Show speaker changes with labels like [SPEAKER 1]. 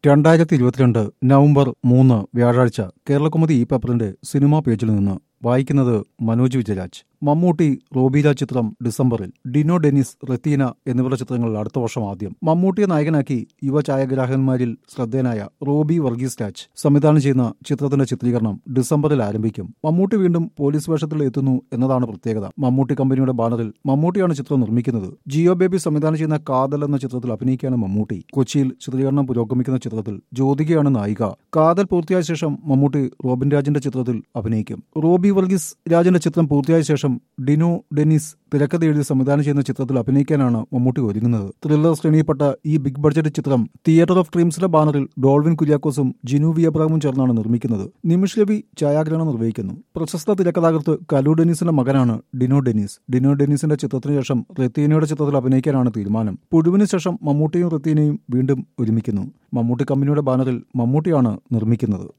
[SPEAKER 1] രണ്ടായിരത്തി ഇരുപത്തിരണ്ട് നവംബർ മൂന്ന് വ്യാഴാഴ്ച കേരളകുമുദി ഈ പേപ്പറിന്റെ സിനിമാ പേജിൽ നിന്ന് വായിക്കുന്നത് മനോജ് വിജയരാജ് മമ്മൂട്ടി റോബീല ചിത്രം ഡിസംബറിൽ ഡിനോ ഡെനിസ് റെത്തീന എന്നിവരുടെ ചിത്രങ്ങൾ അടുത്ത വർഷം ആദ്യം മമ്മൂട്ടിയെ നായകനാക്കി യുവ ഛായാഗ്രാഹകന്മാരിൽ ശ്രദ്ധേയനായ റോബി വർഗീസ് രാജ് സംവിധാനം ചെയ്യുന്ന ചിത്രത്തിന്റെ ചിത്രീകരണം ഡിസംബറിൽ ആരംഭിക്കും മമ്മൂട്ടി വീണ്ടും പോലീസ് വേഷത്തിൽ എത്തുന്നു എന്നതാണ് പ്രത്യേകത മമ്മൂട്ടി കമ്പനിയുടെ ബാനറിൽ മമ്മൂട്ടിയാണ് ചിത്രം നിർമ്മിക്കുന്നത് ജിയോ ബേബി സംവിധാനം ചെയ്യുന്ന കാതൽ എന്ന ചിത്രത്തിൽ അഭിനയിക്കുകയാണ് മമ്മൂട്ടി കൊച്ചിയിൽ ചിത്രീകരണം പുരോഗമിക്കുന്ന ചിത്രത്തിൽ ജ്യോതികയാണ് നായിക കാതൽ പൂർത്തിയായ ശേഷം മമ്മൂട്ടി റോബിൻ രാജിന്റെ ചിത്രത്തിൽ അഭിനയിക്കും റോബി വർഗീസ് രാജിന്റെ ചിത്രം പൂർത്തിയായ ശേഷം ഡിനോ ഡെനിസ് തിരക്കഥ എഴുതി സംവിധാനം ചെയ്യുന്ന ചിത്രത്തിൽ അഭിനയിക്കാനാണ് മമ്മൂട്ടി ഒരുങ്ങുന്നത് ത്രില്ലർ ശ്രേണിയിൽപ്പെട്ട ഈ ബിഗ് ബഡ്ജറ്റ് ചിത്രം തിയേറ്റർ ഓഫ് ഡ്രീംസിന്റെ ബാനറിൽ ഡോൾവിൻ കുര്യാക്കോസും ജിനു വി അബ്രാമും ചേർന്നാണ് നിർമ്മിക്കുന്നത് നിമിഷ് രവി ഛായാഗ്രഹണം നിർവഹിക്കുന്നു പ്രശസ്ത തിരക്കഥാകൃത്ത് കലു ഡെനീസിന്റെ മകനാണ് ഡിനോ ഡെനീസ് ഡിനോ ഡെനീസിന്റെ ചിത്രത്തിന് ശേഷം റെത്തീനയുടെ ചിത്രത്തിൽ അഭിനയിക്കാനാണ് തീരുമാനം പുഴുവിന് ശേഷം മമ്മൂട്ടിയും റെത്തീനയും വീണ്ടും ഒരുമിക്കുന്നു മമ്മൂട്ടി കമ്പനിയുടെ ബാനറിൽ മമ്മൂട്ടിയാണ് നിർമ്മിക്കുന്നത്